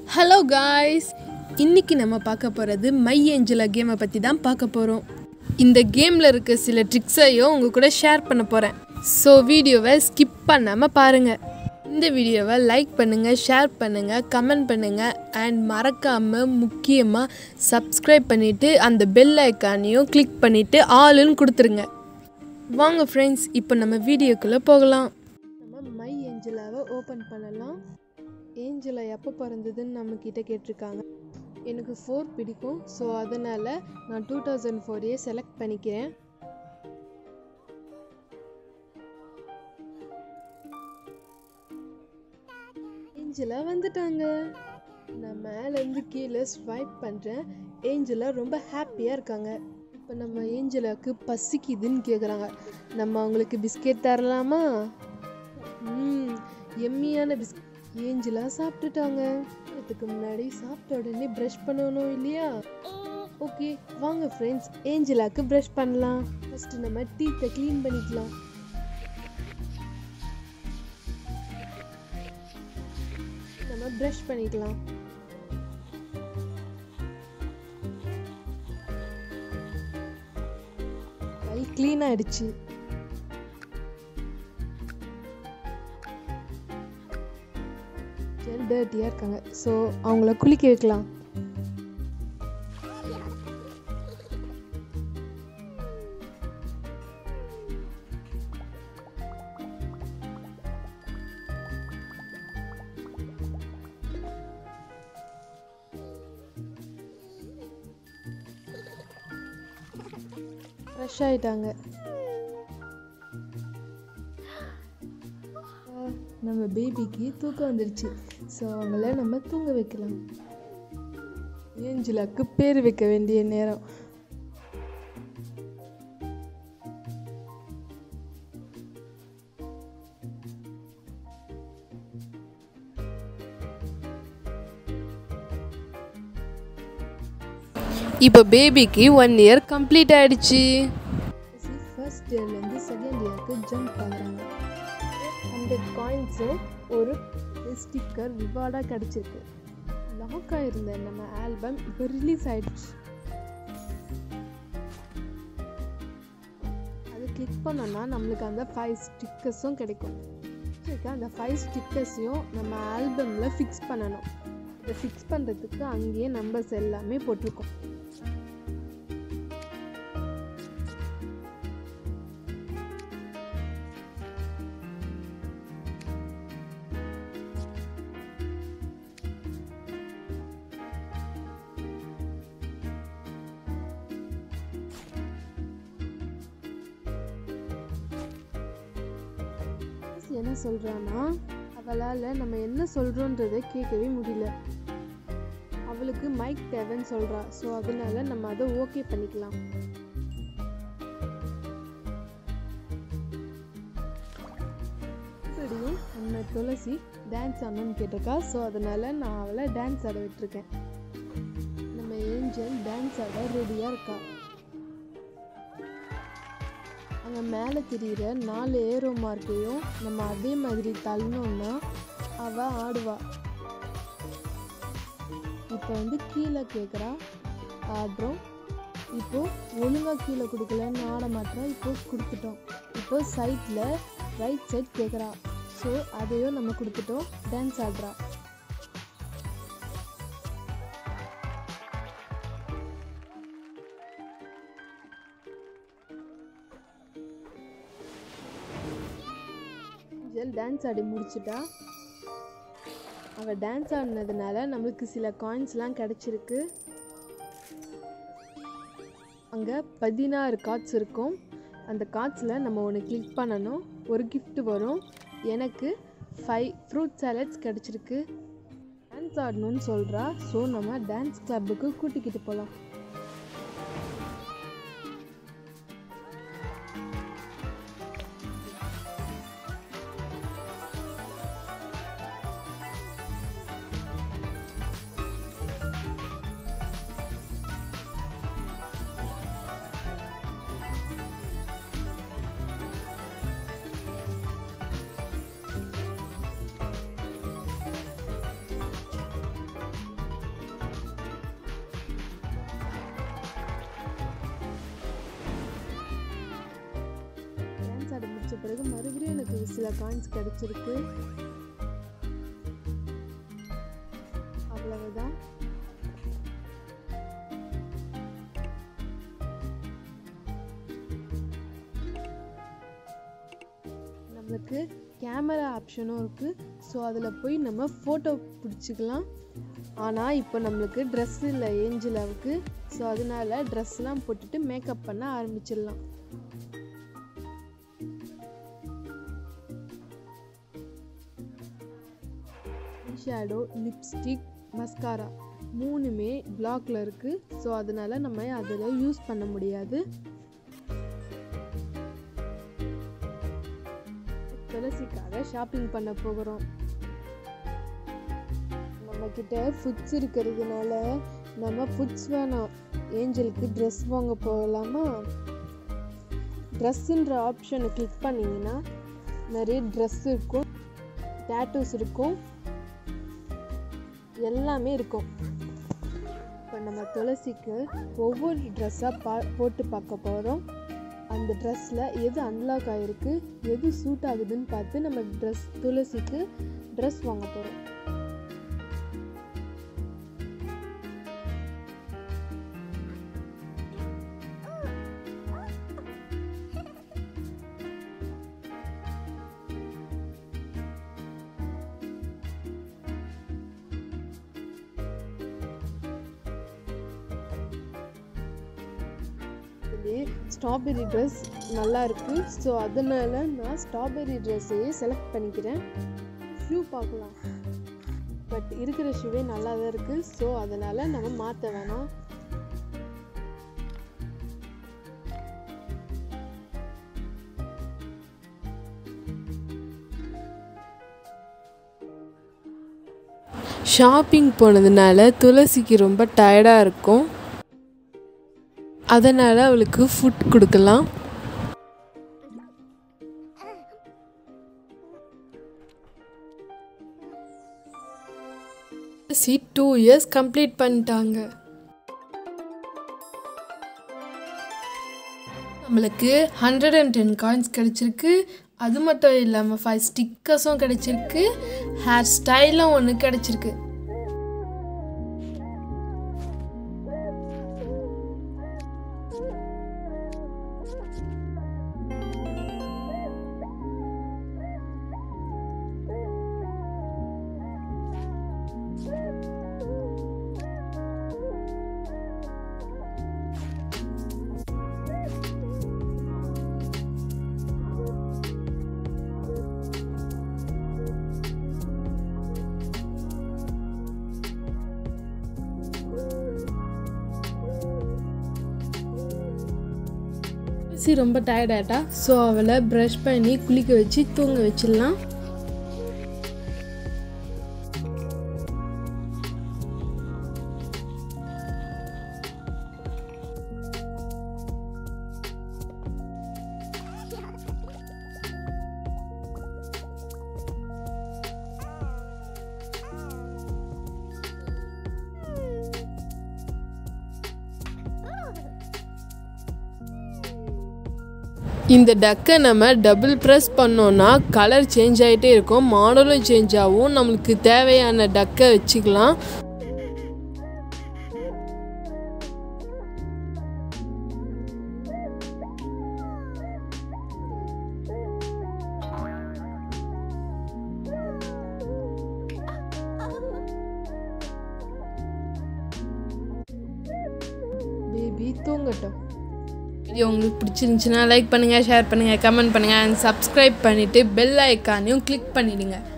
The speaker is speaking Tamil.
ஹலோ காய்ஸ் இன்னைக்கு நம்ம பார்க்க போகிறது மை ஏஞ்சலா கேமை பற்றி தான் பார்க்க போகிறோம் இந்த கேமில் இருக்க சில ட்ரிக்ஸையும் உங்கள் கூட ஷேர் பண்ண போகிறேன் ஸோ வீடியோவை ஸ்கிப் பண்ணாமல் பாருங்கள் இந்த வீடியோவை லைக் பண்ணுங்கள் ஷேர் பண்ணுங்கள் கமெண்ட் பண்ணுங்கள் அண்ட் மறக்காமல் முக்கியமாக சப்ஸ்கிரைப் பண்ணிவிட்டு அந்த பெல் ஐக்கானையும் கிளிக் பண்ணிவிட்டு ஆளுன்னு கொடுத்துருங்க வாங்க ஃப்ரெண்ட்ஸ் இப்போ நம்ம வீடியோக்குள்ளே போகலாம் நம்ம மை ஏஞ்சலாவை ஓப்பன் பண்ணலாம் ஏஞ்சலா எப்போ பிறந்ததுன்னு நம்மக்கிட்ட கேட்டிருக்காங்க எனக்கு ஃபோர் பிடிக்கும் ஸோ அதனால் நான் டூ தௌசண்ட் ஃபோரையே செலக்ட் பண்ணிக்கிறேன் ஏஞ்சலா வந்துட்டாங்க நான் மேலேருந்து கீழே ஸ்வைப் பண்ணுறேன் ஏஞ்சலா ரொம்ப ஹாப்பியாக இருக்காங்க இப்போ நம்ம ஏஞ்சலாவுக்கு பசிக்குதுன்னு கேட்குறாங்க நம்ம அவங்களுக்கு பிஸ்கெட் தரலாமா ம் எம்மியான பிஸ் ஏஞ்சலா சாப்பிட்டுட்டாங்க இதுக்கு முன்னாடி சாப்பிட்ட உடனே ப்ரஷ் பண்ணணும் இல்லையா ஓகே வாங்க ஃப்ரெண்ட்ஸ் ஏஞ்சலாக்கு ப்ரஷ் பண்ணலாம் ஃபஸ்ட்டு நம்ம டீத்தை க்ளீன் பண்ணிக்கலாம் நம்ம ப்ரஷ் பண்ணிக்கலாம் கை க்ளீன் ஆயிடுச்சு டர்ட்டியாக இருக்காங்க ஸோ அவங்கள குளிக்க வைக்கலாம் ஃப்ரெஷ் ஆயிட்டாங்க ஆ, நம்ம பேபிக்கு தூக்கம் வந்துடுச்சு ஸோ அவங்கள நம்ம தூங்க வைக்கலாம் ஏஞ்சலாக்கு பேர் வைக்க வேண்டிய நேரம் இப்போ பேபிக்கு ஒன் இயர் கம்ப்ளீட் ஆயிடுச்சு ஃபர்ஸ்ட் இயர்லேருந்து செகண்ட் இயருக்கு ஜம்ப் ஆகுறாங்க ஹண்ட்ரட் காயின்ஸும் ஒரு ஸ்டிக்கர் ரிவார்டாக கிடச்சிருக்கு லாக் ஆயிருந்த நம்ம ஆல்பம் இப்போ ரிலீஸ் ஆயிடுச்சு அது கிளிக் பண்ணோன்னா நம்மளுக்கு அந்த ஃபைவ் ஸ்டிக்கர்ஸும் கிடைக்கும் சரி அந்த ஃபைவ் ஸ்டிக்கர்ஸையும் நம்ம ஆல்பமில் ஃபிக்ஸ் பண்ணணும் இதை ஃபிக்ஸ் பண்ணுறதுக்கு அங்கேயே நம்பர்ஸ் எல்லாமே போட்டிருக்கோம் மிஸ் என்ன சொல்கிறான்னா அவளால் நம்ம என்ன சொல்கிறோன்றதை கேட்கவே முடியல அவளுக்கு மைக் தேவைன்னு சொல்கிறா ஸோ அதனால நம்ம அதை ஓகே பண்ணிக்கலாம் இப்படியும் நம்ம துளசி டான்ஸ் ஆடணும்னு கேட்டிருக்கா ஸோ அதனால நான் அவளை டான்ஸ் ஆட விட்டுருக்கேன் நம்ம ஏஞ்சல் டான்ஸ் ஆட ரெடியாக இருக்கா அங்கே மேலே தெரிகிற நாலு ஏரோ மார்க்கையும் நம்ம அதே மாதிரி தள்ளணும்னா அவள் ஆடுவா இப்போ வந்து கீழே கேட்குறா ஆடுறோம் இப்போ ஒழுங்காக கீழே கொடுக்கலன்னு ஆட மாட்டா இப்போ கொடுத்துட்டோம் இப்போ சைட்டில் ரைட் சைட் கேட்குறா ஸோ அதையும் நம்ம கொடுத்துட்டோம் டான்ஸ் ஆடுறா ஜெல் டான்ஸ் ஆடி முடிச்சிட்டா அவள் டான்ஸ் ஆடினதுனால நம்மளுக்கு சில காயின்ஸ்லாம் கிடச்சிருக்கு அங்கே பதினாறு கார்ட்ஸ் இருக்கும் அந்த கார்ட்ஸில் நம்ம ஒன்று கிளிக் பண்ணணும் ஒரு gift வரும் எனக்கு ஃபைவ் ஃப்ரூட் சாலட்ஸ் கிடச்சிருக்கு டான்ஸ் ஆடணும்னு சொல்கிறா ஸோ நம்ம டான்ஸ் கிளப்புக்கு கூட்டிக்கிட்டு போகலாம் பிறகு மறுபடியும் எனக்கு சில காயின்ஸ் கிடைச்சிருக்கு அவ்வளவுதான் நம்மளுக்கு கேமரா ஆப்ஷனும் இருக்குது ஸோ அதில் போய் நம்ம ஃபோட்டோ பிடிச்சிக்கலாம் ஆனால் இப்போ நம்மளுக்கு ட்ரெஸ் இல்லை ஏஞ்சலாவுக்கு ஸோ அதனால ட்ரெஸ்லாம் போட்டுட்டு மேக்கப் பண்ண ஆரம்பிச்சிடலாம் ஷேடோ லிப்ஸ்டிக் மஸ்காரா மூணுமே பிளாக்ல இருக்குது ஸோ அதனால நம்ம அதில் யூஸ் பண்ண முடியாது துளசிக்காக ஷாப்பிங் பண்ண போகிறோம் நம்ம கிட்ட ஃபுட்ஸ் இருக்கிறதுனால நம்ம ஃபுட்ஸ் வேணாம் ஏஞ்சலுக்கு ட்ரெஸ் வாங்க போகலாமா ட்ரெஸ்ஸுன்ற ஆப்ஷனை கிளிக் பண்ணிங்கன்னா நிறைய ட்ரெஸ் இருக்கும் டேட்டூஸ் இருக்கும் எல்லாமே இருக்கும் இப்போ நம்ம துளசிக்கு ஒவ்வொரு ட்ரெஸ்ஸாக பா போட்டு பார்க்க போகிறோம் அந்த ட்ரெஸ்ஸில் எது அன்லாக் ஆகிருக்கு எது சூட் ஆகுதுன்னு பார்த்து நம்ம ட்ரெஸ் துளசிக்கு ட்ரெஸ் வாங்க போகிறோம் இதுலேயே ஸ்ட்ராபெரி ட்ரெஸ் நல்லா இருக்குது ஸோ அதனால நான் ஸ்ட்ராபெரி ட்ரெஸ்ஸையே செலக்ட் பண்ணிக்கிறேன் ஷூ பார்க்கலாம் பட் இருக்கிற ஷூவே நல்லா தான் இருக்குது ஸோ அதனால் நம்ம மாற்ற வேணாம் ஷாப்பிங் போனதுனால துளசிக்கு ரொம்ப டயர்டாக இருக்கும் அதனால் அவளுக்கு ஃபுட் கொடுக்கலாம் சி டூ இயர்ஸ் கம்ப்ளீட் பண்ணிட்டாங்க நம்மளுக்கு ஹண்ட்ரட் அண்ட் டென் காயின்ஸ் கிடச்சிருக்கு அது மட்டும் இல்லாமல் ஃபைவ் ஸ்டிக்கர்ஸும் கிடச்சிருக்கு ஹேர் ஸ்டைலும் ஒன்று கிடச்சிருக்கு சி ரொம்ப டயர்ட் ஆகிட்டா ஸோ அவளை ப்ரஷ் பண்ணி குளிக்க வச்சு தூங்க வச்சிடலாம் இந்த டக்கை நம்ம டபுள் ப்ரெஸ் பண்ணோன்னா கலர் சேஞ்ச் ஆகிட்டே இருக்கும் மாடலும் சேஞ்ச் ஆகும் நம்மளுக்கு தேவையான டக்கை வச்சுக்கலாம் பேபி தூங்கட்டும் வீடியோ உங்களுக்கு பிடிச்சிருந்துச்சுன்னா லைக் பண்ணுங்கள் ஷேர் பண்ணுங்கள் கமெண்ட் பண்ணுங்கள் அண்ட் சப்ஸ்கிரைப் பண்ணிவிட்டு பெல் ஐக்கானையும் கிளிக் பண்ணிவிடுங்க